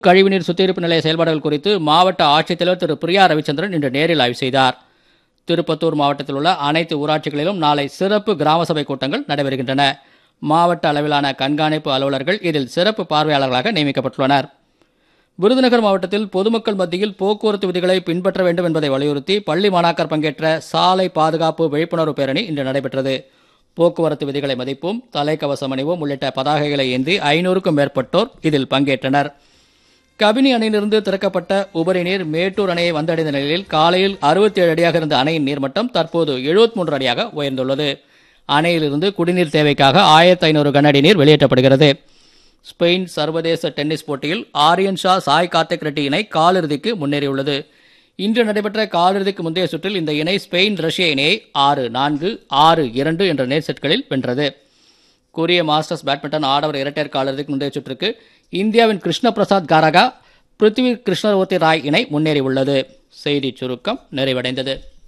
கழிவுநீர் சுத்திகரிப்பு நிலைய செயல்பாடுகள் குறித்து மாவட்ட ஆட்சித்தலைவர் திரு பிரியா ரவிச்சந்திரன் இன்று நேரில் ஆய்வு செய்தார் திருப்பத்தூர் மாவட்டத்தில் உள்ள அனைத்து ஊராட்சிகளிலும் நாளை சிறப்பு கிராம சபை கூட்டங்கள் நடைபெறுகின்றன மாவட்ட அளவிலான கண்காணிப்பு அலுவலர்கள் இதில் சிறப்பு பார்வையாளர்களாக நியமிக்கப்பட்டுள்ளனர் விருதுநகர் மாவட்டத்தில் பொதுமக்கள் மத்தியில் போக்குவரத்து விதிகளை பின்பற்ற வேண்டும் என்பதை வலியுறுத்தி பள்ளி மாணாக்கர் பங்கேற்ற சாலை பாதுகாப்பு விழிப்புணர்வு பேரணி இன்று நடைபெற்றது போக்குவரத்து விதிகளை மதிப்போம் தலைக்கவசம் அணிவோம் உள்ளிட்ட பதாகைகளை ஏந்தி ஐநூறுக்கும் மேற்பட்டோர் இதில் பங்கேற்றனர் கபினி அணையிலிருந்து திறக்கப்பட்ட உபரி நீர் மேட்டூர் அணையை வந்தடைந்த நிலையில் காலையில் அறுபத்தி ஏழு அடியாக இருந்த அணையின் நீர்மட்டம் தற்போது 73 மூன்று அடியாக உயர்ந்துள்ளது அணையிலிருந்து குடிநீர் தேவைக்காக ஆயிரத்தி ஐநூறு கனஅடி நீர் வெளியேற்றப்படுகிறது ஸ்பெயின் சர்வதேச டென்னிஸ் போட்டியில் ஆரியன் ஷா சாய் கார்த்திக் ரெட்டி இணை காலிறுதிக்கு முன்னேறியுள்ளது இன்று நடைபெற்ற காலிறுதிக்கு முந்தைய சுற்றில் இந்த இணை ஸ்பெயின் ரஷ்ய இணையை ஆறு நான்கு ஆறு இரண்டு என்ற நேர் செட்களில் வென்றது கொரிய மாஸ்டர்ஸ் பேட்மிண்டன் ஆடவர் இரட்டையர் காலிறுதிக்கு முந்தைய சுற்றுக்கு இந்தியாவின் கிருஷ்ண பிரசாத் காரகா பிருத்திவி கிருஷ்ணவர்த்தி ராய் இணை முன்னேறியுள்ளது செய்திச் சுருக்கம் நிறைவடைந்தது